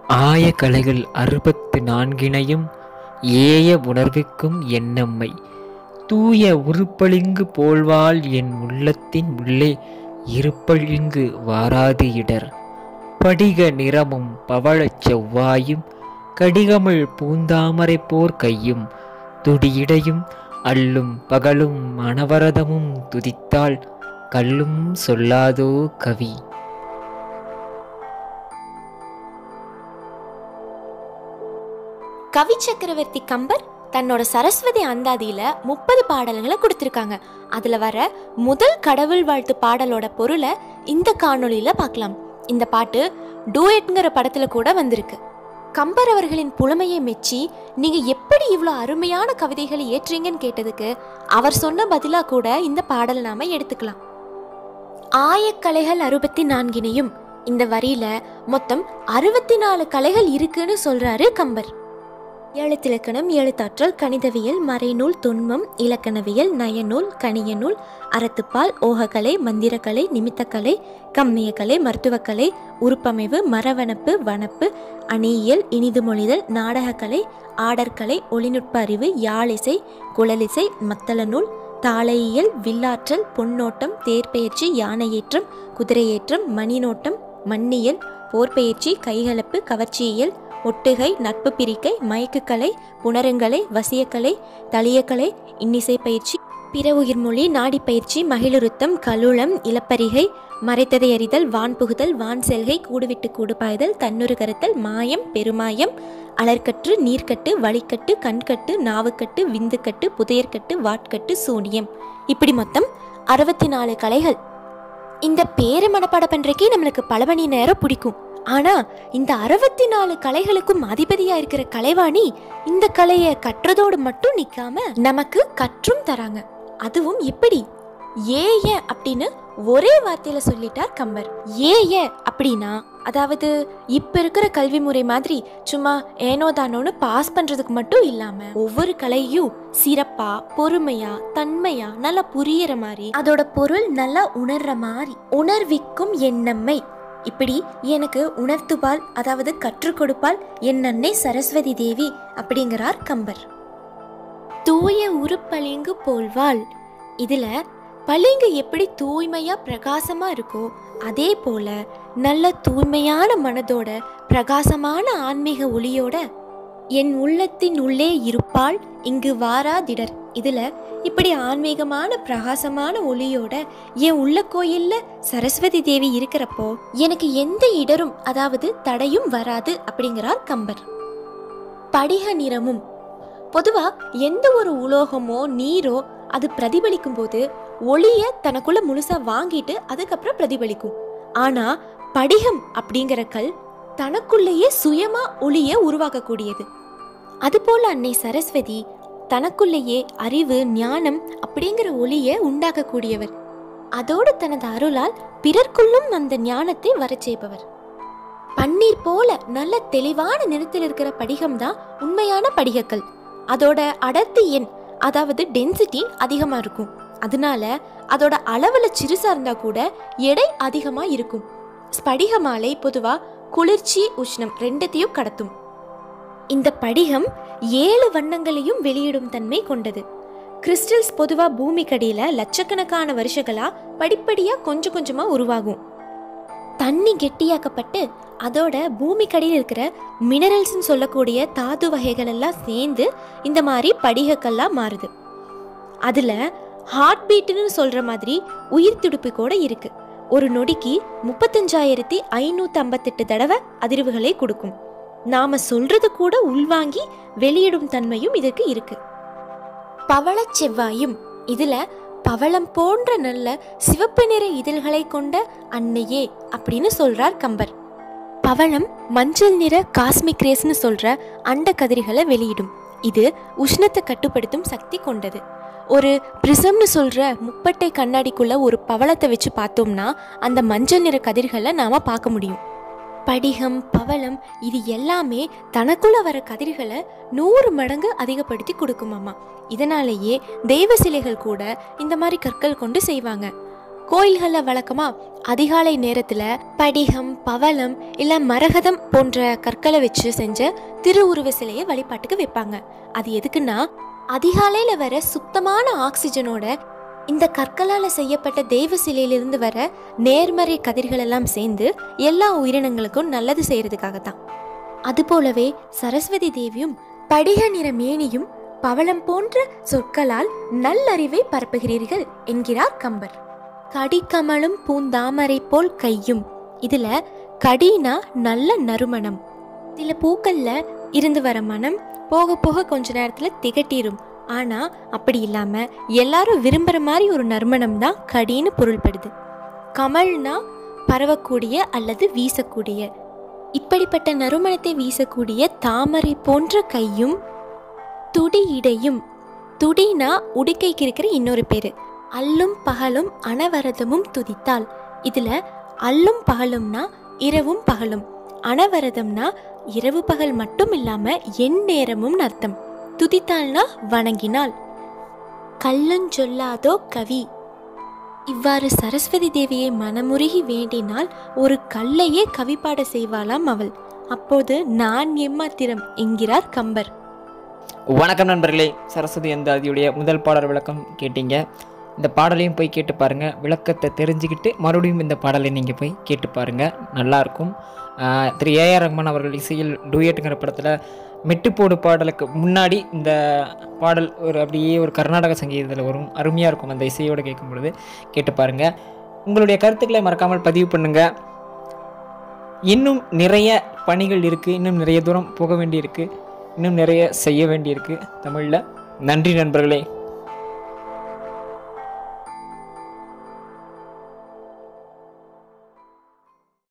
ஆய கலைகள் அறுபத்து நான்கினையும் ஏய உணர்விக்கும் என்னம்மை தூய உருப்பளிங்கு போல்வாள் என் உள்ளத்தின் உள்ளே இருப்பழிங்கு வாராது இடர் படிக நிறமும் பவழச் செவ்வாயும் கடிகமிழ் பூந்தாமரை போர் கையும் துடியிடையும் அல்லும் பகலும் அனவரதமும் துதித்தால் கல்லும் சொல்லாதோ கவி கவி சக்கரவர்த்தி கம்பர் தன்னோட சரஸ்வதி அந்தாதியில முப்பது பாடல்களை கொடுத்திருக்காங்க அதுல வர முதல் கடவுள் வாழ்த்து பாடலோட பொருளை இந்த காணொளியில பார்க்கலாம் இந்த பாட்டு டூயட்ங்கிற படத்துல கூட வந்திருக்கு கம்பர் அவர்களின் புலமையை மெச்சி நீங்க எப்படி இவ்வளோ அருமையான கவிதைகளை ஏற்றீங்கன்னு கேட்டதுக்கு அவர் சொன்ன பதிலா கூட இந்த பாடல் நாம எடுத்துக்கலாம் ஆயக்கலைகள் அறுபத்தி நான்கினையும் இந்த வரியில மொத்தம் அறுபத்தி நாலு கலைகள் இருக்குன்னு சொல்றாரு கம்பர் எழுத்திலக்கணம் எழுத்தாற்றல் கணிதவியல் மறைநூல் தொன்மம் இலக்கணவியல் நயநூல் கணியநூல் அறத்துப்பால் ஓகக்கலை மந்திரக்கலை நிமித்தக்கலை கம்மியக்கலை மருத்துவக்கலை உருப்பமைவு மரவனப்பு வனப்பு அணியியல் இனிது மொழிதல் நாடகக்கலை ஆடற்கலை ஒளிநுட்ப அறிவு யாழிசை குழலிசை மத்தள நூல் தாளையியல் வில்லாற்றல் பொன்னோட்டம் தேர்ப்பெயர்ச்சி யானையேற்றம் குதிரையேற்றம் மணிநோட்டம் மண்ணியல் போர்ப்பெயர்ச்சி கைகலப்பு கவர்ச்சியியல் ஒட்டுகை நட்பு பிரிக்கை மயக்குக்கலை புணருங்கலை வசியக்கலை தளியக்கலை இன்னிசை பயிற்சி பிற உயிர்மொழி நாடி பயிற்சி மகிழுருத்தம் கலுளம் இலப்பரிகை மறைத்ததை அறிதல் வான் புகுதல் வான் செல்கை கூடுவிட்டு கூடு பாய்தல் தன்னுரு கருத்தல் மாயம் பெருமாயம் அலர்கட்டு நீர்க்கட்டு வழிக்கட்டு கண்கட்டு நாவுக்கட்டு விந்துக்கட்டு புதையற்கட்டு வாட்கட்டு சூனியம் இப்படி மொத்தம் அறுபத்தி நாலு கலைகள் இந்த பேரு மனப்பாட பண்றக்கே நம்மளுக்கு பல மணி நேரம் பிடிக்கும் ஆனா இந்த அறுபத்தி நாலு கலைகளுக்கும் அதிபதியா இருக்கிற கலைவாணி இந்த கலையை கற்றதோடு மட்டும் நிக்காம நமக்கு கற்றும் தராங்க அதுவும் எப்படி ஏய அப்படின்னு ஒரே வார்த்தையில சொல்லிட்டார் கம்பர் ஏய அப்படின்னா அதாவது இப்ப இருக்கிற கல்வி முறை மாதிரி சும்மா ஏனோ தானோன்னு பாஸ் பண்றதுக்கு மட்டும் இல்லாம ஒவ்வொரு கலையும் சிறப்பா பொறுமையா தன்மையா நல்லா புரியற மாதிரி அதோட பொருள் நல்லா உணர்ற மாதிரி உணர்விக்கும் எண்ணம்மை இப்படி எனக்கு உணர்த்துபால் அதாவது கற்றுக் கொடுப்பால் என் அன்னை சரஸ்வதி தேவி அப்படிங்கிறார் கம்பர் தூய உருப்பளிங்கு போல்வாள் இதுல பளிங்கு எப்படி தூய்மையா பிரகாசமா இருக்கோ அதே போல நல்ல தூய்மையான மனதோட பிரகாசமான ஆன்மீக ஒளியோட என் உள்ளத்தின் உள்ளே இருப்பாள் இங்கு வாராதிடர் இதுல இப்படி ஆன்மீகமான பிரகாசமான ஒளியோட என் உள்ள கோயில்ல சரஸ்வதி தேவி இருக்கிறப்போ எனக்கு எந்த இடரும் அதாவது தடையும் வராது அப்படிங்கிறார் கம்பர் படிக நிறமும் பொதுவா எந்த ஒரு உலோகமோ நீரோ அது பிரதிபலிக்கும் போது ஒளிய தனக்குள்ள முழுசா வாங்கிட்டு அதுக்கப்புறம் பிரதிபலிக்கும் ஆனா படிகம் அப்படிங்கிற கல் தனக்குள்ளேயே சுயமா ஒளிய உருவாக்கக்கூடியது அதுபோல அன்னை சரஸ்வதி தனக்குள்ளேயே அறிவு ஞானம் அப்படிங்கிற ஒளிய உண்டாக்கக்கூடியவர் அதோடு தனது அருளால் பிறர்க்குள்ளும் அந்த ஞானத்தை வரச் செய்பவர் பன்னீர் போல நல்ல தெளிவான நிறத்தில் இருக்கிற படிகம் தான் உண்மையான படிகக்கல் அதோட அடர்த்தி எண் அதாவது டென்சிட்டி அதிகமா இருக்கும் அதனால அதோட அளவுல சிறுசா இருந்தா கூட எடை அதிகமா இருக்கும் ஸ்படிக மாலை பொதுவா குளிர்ச்சி உஷ்ணம் ரெண்டத்தையும் கடத்தும் இந்த படிகம் ஏழு வண்ணங்களையும் வெளியிடும் தன்மை கொண்டது கிறிஸ்டல்ஸ் பொதுவா பூமிக்கடியில லட்சக்கணக்கான வருஷங்களா படிப்படியா கொஞ்சம் கொஞ்சமா உருவாகும் தண்ணி கெட்டியாக்கப்பட்டு அதோட பூமிக்கடியில் இருக்கிற மினரல்ஸ்னு சொல்லக்கூடிய தாது வகைகள் எல்லாம் சேர்ந்து இந்த மாதிரி படிகக்கல்லாம் மாறுது அதுல ஹார்ட் பீட்டுன்னு சொல்ற மாதிரி உயிர் துடிப்பு கூட இருக்கு ஒரு நொடிக்கு முப்பத்தஞ்சாயிரத்தி ஐநூத்தி ஐம்பத்தெட்டு தடவை அதிர்வுகளை கொடுக்கும் நாம சொல்றது கூட உள்வாங்கி வெளியிடும் தன்மையும் இதற்கு இருக்கு பவளச் செவ்வாயும் இதுல பவளம் போன்ற நல்ல சிவப்பு நிற இதழ்களை கொண்ட அன்னையே அப்படின்னு சொல்றார் கம்பர் பவளம் மஞ்சள் நிற காஸ்மிக் ரேஸ்னு சொல்ற அண்ட கதிர்களை வெளியிடும் இது உஷ்ணத்தை கட்டுப்படுத்தும் சக்தி கொண்டது ஒரு பிரிசம்னு சொல்ற முப்பட்டை கண்ணாடிக்குள்ள ஒரு பவளத்தை வச்சு பார்த்தோம்னா அந்த மஞ்சள் நிற கதிர்களை நாம பார்க்க முடியும் படிகம் பவளம் இது எல்லாமே தனக்குள்ள வர கதிர்களை நூறு மடங்கு அதிகப்படுத்தி கொடுக்குமாமா இதனாலேயே தெய்வ சிலைகள் கூட இந்த மாதிரி கற்கள் கொண்டு செய்வாங்க கோயில்களில் வழக்கமா அதிகாலை நேரத்துல படிகம் பவளம் இல்ல மரகதம் போன்ற கற்களை வச்சு செஞ்ச திருவுருவ சிலையை வழிபாட்டுக்கு வைப்பாங்க அது எதுக்குன்னா அதிகாலையில வர சுத்தமான ஆக்சிஜனோட இந்த கற்களால செய்யப்பட்ட தெய்வ சிலையிலிருந்து வர நேர்மறை கதிர்கள் எல்லாம் சேர்ந்து எல்லா உயிரினங்களுக்கும் நல்லது செய்யறதுக்காக தான் அதுபோலவே சரஸ்வதி தேவியும் படிக நிற மேனியும் பவளம் போன்ற சொற்களால் நல்லறிவை பரப்புகிறீர்கள் என்கிறார் கம்பர் கடிக்கமலும் பூந்தாமரை போல் கையும் இதுல கடினா நல்ல நறுமணம் சில பூக்கள்ல இருந்து வர மனம் போக போக கொஞ்ச நேரத்துல திகட்டிரும் ஆனா அப்படி இல்லாம எல்லாரும் விரும்புற மாதிரி ஒரு நறுமணம் தான் கடின்னு பொருள்படுது கமல்னா பரவக்கூடிய அல்லது வீசக்கூடிய இப்படிப்பட்ட நறுமணத்தை வீசக்கூடிய தாமரை போன்ற கையும் துடி இடையும் துடினா உடுக்கைக்கு இருக்கிற இன்னொரு பேரு அல்லும் பகலும் அனவரதமும் துதித்தால் இதுல அல்லும் பகலும்னா இரவும் பகலும் அனவரதம்னா இரவு பகல் மட்டும் இல்லாம என் நேரமும் அர்த்தம் துதித்தால்னா வணங்கினாள் கள்ளஞ்சொல்லாதோ கவி இவ்வாறு சரஸ்வதி தேவியை மனமுருகி வேண்டினால் ஒரு கல்லையே கவிப்பாட செய்வாளாம் அவள் அப்போது நான் எம்மாத்திரம் என்கிறார் கம்பர் வணக்கம் நண்பர்களே சரஸ்வதி அந்தாதியுடைய முதல் பாடல் விளக்கம் கேட்டீங்க இந்த பாடலையும் போய் கேட்டு பாருங்கள் விளக்கத்தை தெரிஞ்சுக்கிட்டு மறுபடியும் இந்த பாடலை நீங்கள் போய் கேட்டு பாருங்கள் நல்லாயிருக்கும் ஆஹ் திரு ஏஆர் ரஹ்மான் அவர்கள் இசையில் டூயட்டுங்கிற படத்தில் மெட்டுப்போடு பாடலுக்கு முன்னாடி இந்த பாடல் ஒரு அப்படியே ஒரு கர்நாடக சங்கீதத்தில் வரும் அருமையாக இருக்கும் அந்த இசையோடு கேட்கும் பொழுது கேட்டு பாருங்கள் உங்களுடைய கருத்துக்களை மறக்காமல் பதிவு பண்ணுங்கள் இன்னும் நிறைய பணிகள் இருக்குது இன்னும் நிறைய தூரம் போக வேண்டியிருக்கு இன்னும் நிறைய செய்ய வேண்டியிருக்கு தமிழில் நன்றி நண்பர்களே